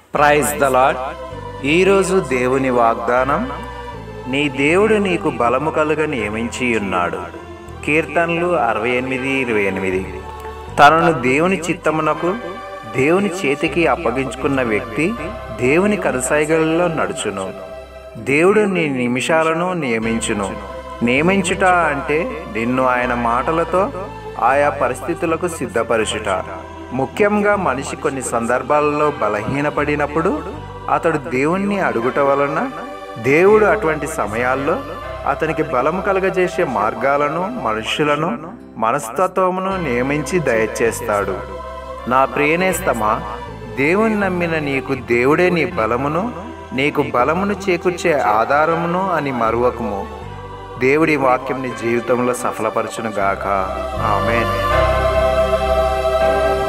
praise the lord ఈరోజు దేవుని వాగ్దానం నీ దేవుడు నీకు బలము కలుగ నియమించి ఉన్నాడు కీర్తనలు అరవై ఎనిమిది ఇరవై ఎనిమిది తనను దేవుని చిత్తమునకు దేవుని చేతికి అప్పగించుకున్న వ్యక్తి దేవుని కనసాయిగలలో నడుచును దేవుడు నీ నిమిషాలను నియమించును నియమించుట అంటే నిన్ను ఆయన మాటలతో ఆయా పరిస్థితులకు సిద్ధపరచుట ముఖ్యంగా మనిషి కొన్ని సందర్భాలలో బలహీనపడినప్పుడు అతడు దేవుణ్ణి అడుగుట వలన దేవుడు అటువంటి సమయాల్లో అతనికి బలము కలగజేసే మార్గాలను మనుషులను మనస్తత్వమును నియమించి దయచేస్తాడు నా ప్రియనేస్తమా దేవుని నమ్మిన నీకు దేవుడే నీ బలమును నీకు బలమును చేకూర్చే ఆధారమును అని మరువకము దేవుడి వాక్యం నీ జీవితంలో సఫలపరచును గాక ఆమెన్